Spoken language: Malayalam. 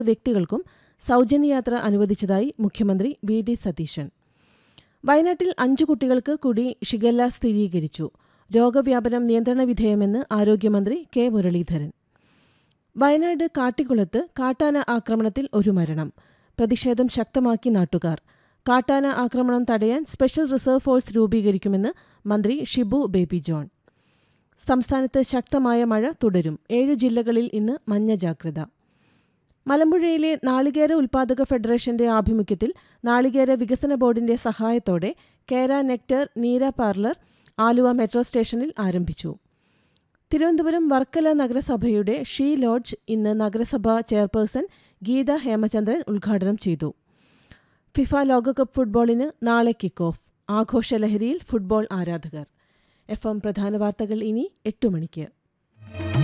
വ്യക്തികൾക്കും സൗജന്യയാത്ര അനുവദിച്ചതായി മുഖ്യമന്ത്രി വി ഡി സതീശൻ വയനാട്ടിൽ അഞ്ചു കുട്ടികൾക്ക് കൂടി ഷിഗല്ല സ്ഥിരീകരിച്ചു രോഗവ്യാപനം നിയന്ത്രണ വിധേയമെന്ന് ആരോഗ്യമന്ത്രി കെ മുരളീധരൻ വയനാട് കാട്ടിക്കുളത്ത് കാട്ടാന ആക്രമണത്തിൽ ഒരു മരണം പ്രതിഷേധം ശക്തമാക്കി നാട്ടുകാർ കാട്ടാന ആക്രമണം തടയാൻ സ്പെഷ്യൽ റിസർവ് ഫോഴ്സ് രൂപീകരിക്കുമെന്ന് മന്ത്രി ഷിബു ബേബി ജോൺ സംസ്ഥാനത്ത് ശക്തമായ മഴ തുടരും ഏഴു ജില്ലകളിൽ ഇന്ന് മഞ്ഞ ജാഗ്രത മലമ്പുഴയിലെ നാളികേര ഉൽപാദക ഫെഡറേഷന്റെ ആഭിമുഖ്യത്തിൽ നാളികേര വികസന ബോർഡിന്റെ സഹായത്തോടെ Kera nectar Neera parlour Aluva metro സ്റ്റേഷനിൽ ആരംഭിച്ചു തിരുവനന്തപുരം വർക്കല നഗരസഭയുടെ ഷീ ലോഡ്ജ് ഇന്ന് നഗരസഭാ ചെയർപേഴ്സൺ ഗീത ഹേമചന്ദ്രൻ ഉദ്ഘാടനം ചെയ്തു ഫിഫ ലോകകപ്പ് ഫുട്ബോളിന് നാളെ കിക്ക് ഓഫ് ആഘോഷലഹരിയിൽ ഫുട്ബോൾ ആരാധകർ എഫ് എം പ്രധാന വാർത്തകൾ ഇനി എട്ടു മണിക്ക്